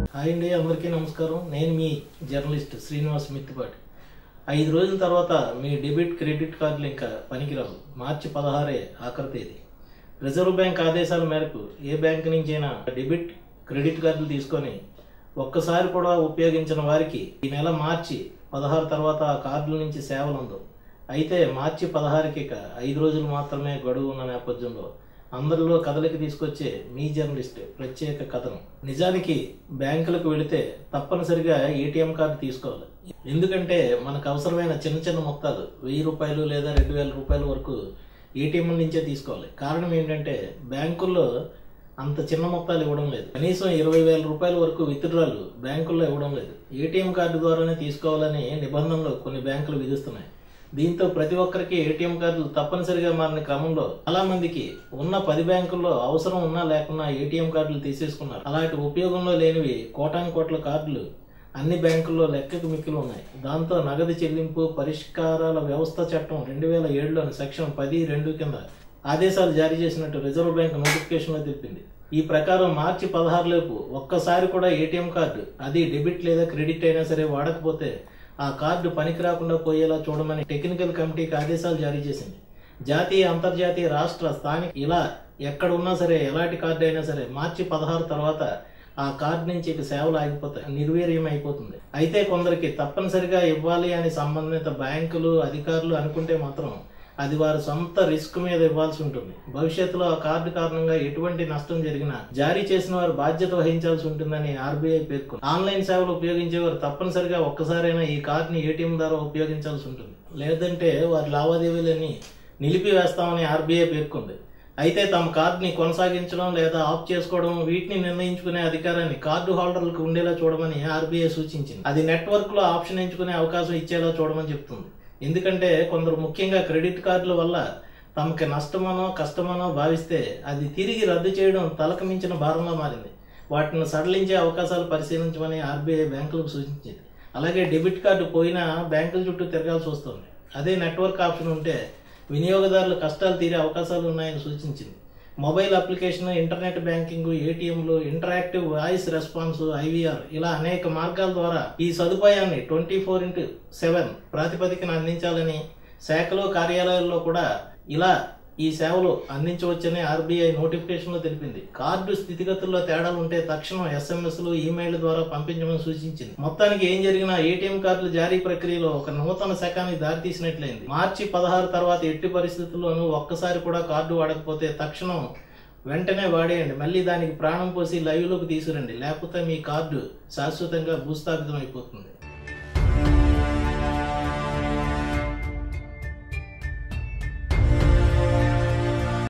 hi అండి అందరికీ నమస్కారం నేను మీ జర్నలిస్ట్ శ్రీనివాస్ మిత్తిపాటి ఐదు రోజుల తర్వాత మీ డెబిట్ క్రెడిట్ కార్డులు ఇంకా పనికిరావు మార్చి పదహారే ఆఖరి తేదీ రిజర్వ్ బ్యాంక్ ఆదేశాల మేరకు ఏ బ్యాంక్ నుంచైనా డెబిట్ క్రెడిట్ కార్డులు తీసుకొని ఒక్కసారి కూడా ఉపయోగించిన వారికి ఈ నెల మార్చి పదహారు తర్వాత ఆ కార్డుల నుంచి సేవలు అందవు అయితే మార్చి పదహారుకి ఇక ఐదు రోజులు మాత్రమే గడువు ఉన్న నేపథ్యంలో అందరిలో కథలకి తీసుకొచ్చే మీ జర్నలిస్ట్ ప్రత్యేక కథనం నిజానికి బ్యాంకులకు వెళితే తప్పనిసరిగా ఏటీఎం కార్డు తీసుకోవాలి ఎందుకంటే మనకు అవసరమైన చిన్న చిన్న మొత్తాలు వెయ్యి రూపాయలు లేదా రెండు వేల రూపాయల వరకు ఏటీఎం నుంచే తీసుకోవాలి కారణం ఏంటంటే బ్యాంకుల్లో అంత చిన్న మొత్తాలు ఇవ్వడం లేదు కనీసం ఇరవై వేల రూపాయల వరకు విత్డ్రాలు బ్యాంకుల్లో ఇవ్వడం లేదు ఏటీఎం కార్డు ద్వారానే తీసుకోవాలని నిబంధనలు కొన్ని బ్యాంకులు విధిస్తున్నాయి దీంతో ప్రతి ఒక్కరికి ఏటీఎం కార్డులు తప్పనిసరిగా మారిన క్రమంలో చాలా మందికి ఉన్న పది బ్యాంకుల్లో అవసరం ఉన్నా లేకున్నా ఏటీఎం కార్డులు తీసేసుకున్నారు అలాంటి ఉపయోగంలో లేనివి కోటాను కోట్ల కార్డులు అన్ని బ్యాంకుల్లో లెక్కకు మిక్కిలు ఉన్నాయి దాంతో నగదు చెల్లింపు పరిష్కారాల వ్యవస్థ చట్టం రెండు వేల ఏడులోని సెక్షన్ పది రెండు కింద ఆదేశాలు జారీ చేసినట్టు రిజర్వ్ బ్యాంక్ నోటిఫికేషన్లో తెలిపింది ఈ ప్రకారం మార్చి పదహారులోపు ఒక్కసారి కూడా ఏటీఎం కార్డు అది డెబిట్ లేదా క్రెడిట్ అయినా సరే వాడకపోతే ఆ కార్డు పనికి రాకుండా పోయేలా చూడమని టెక్నికల్ కమిటీకి ఆదేశాలు జారీ చేసింది జాతీయ అంతర్జాతీయ రాష్ట్ర స్థానిక ఇలా ఎక్కడ ఉన్నా సరే ఎలాంటి కార్డు అయినా సరే మార్చి పదహారు తర్వాత ఆ కార్డు నుంచి ఇక సేవలు ఆగిపోతాయి నిర్వీర్యం అయిపోతుంది అయితే కొందరికి తప్పనిసరిగా ఇవ్వాలి అని సంబంధిత బ్యాంకులు అధికారులు అనుకుంటే మాత్రం అది వారి సొంత రిస్క్ మీద ఇవ్వాల్సి ఉంటుంది భవిష్యత్తులో ఆ కార్డు కారణంగా ఎటువంటి నష్టం జరిగినా జారీ చేసిన వారు బాధ్యత వహించాల్సి ఉంటుందని ఆర్బీఐ పేర్కొంది ఆన్లైన్ సేవలు ఉపయోగించేవారు తప్పనిసరిగా ఒక్కసారైనా ఈ కార్డుని ఏటీఎం ద్వారా ఉపయోగించాల్సి ఉంటుంది లేదంటే వారి లావాదేవీలని నిలిపివేస్తామని ఆర్బీఐ పేర్కొంది అయితే తమ కార్డుని కొనసాగించడం లేదా ఆఫ్ చేసుకోవడం వీటిని నిర్ణయించుకునే అధికారాన్ని కార్డు హోల్డర్లకు ఉండేలా చూడమని ఆర్బీఐ సూచించింది అది నెట్వర్క్ లో ఆప్షన్ ఎంచుకునే అవకాశం ఇచ్చేలా చూడమని చెప్తుంది ఎందుకంటే కొందరు ముఖ్యంగా క్రెడిట్ కార్డుల వల్ల తమకి నష్టమనో కష్టమనో భావిస్తే అది తిరిగి రద్దు చేయడం తలకు మించిన భారంగా మారింది వాటిని సడలించే అవకాశాలు పరిశీలించమని ఆర్బీఐ బ్యాంకులకు సూచించింది అలాగే డెబిట్ కార్డు పోయినా బ్యాంకుల చుట్టూ తిరగాల్సి వస్తుంది అదే నెట్వర్క్ ఆప్షన్ ఉంటే వినియోగదారుల కష్టాలు తీరే అవకాశాలు ఉన్నాయని సూచించింది మొబైల్ అప్లికేషన్ ఇంటర్నెట్ బ్యాంకింగ్ ఏటీఎంలు ఇంటరాక్టివ్ వాయిస్ రెస్పాన్స్ ఐవీఆర్ ఇలా అనేక మార్గాల ద్వారా ఈ సదుపాయాన్ని ట్వంటీ ఫోర్ ఇంటూ సెవెన్ ప్రాతిపదికన అందించాలని శాఖలో కార్యాలయాల్లో కూడా ఇలా ఈ సేవలు అందించవచ్చని ఆర్బీఐ నోటిఫికేషన్లో తెలిపింది కార్డు స్థితిగతుల్లో తేడాలు ఉంటే తక్షణం ఎస్ఎంఎస్లు ఈమెయిల్ ద్వారా పంపించమని సూచించింది మొత్తానికి ఏం జరిగినా ఏటీఎం కార్డుల జారీ ప్రక్రియలో ఒక నూతన శకానికి దారితీసినట్లయింది మార్చి పదహారు తర్వాత ఎట్టి పరిస్థితుల్లోనూ ఒక్కసారి కూడా కార్డు వాడకపోతే తక్షణం వెంటనే వాడేయండి మళ్ళీ దానికి ప్రాణం పోసి లైవ్లోకి తీసుకురండి లేకపోతే మీ కార్డు శాశ్వతంగా భూస్థాపితం అయిపోతుంది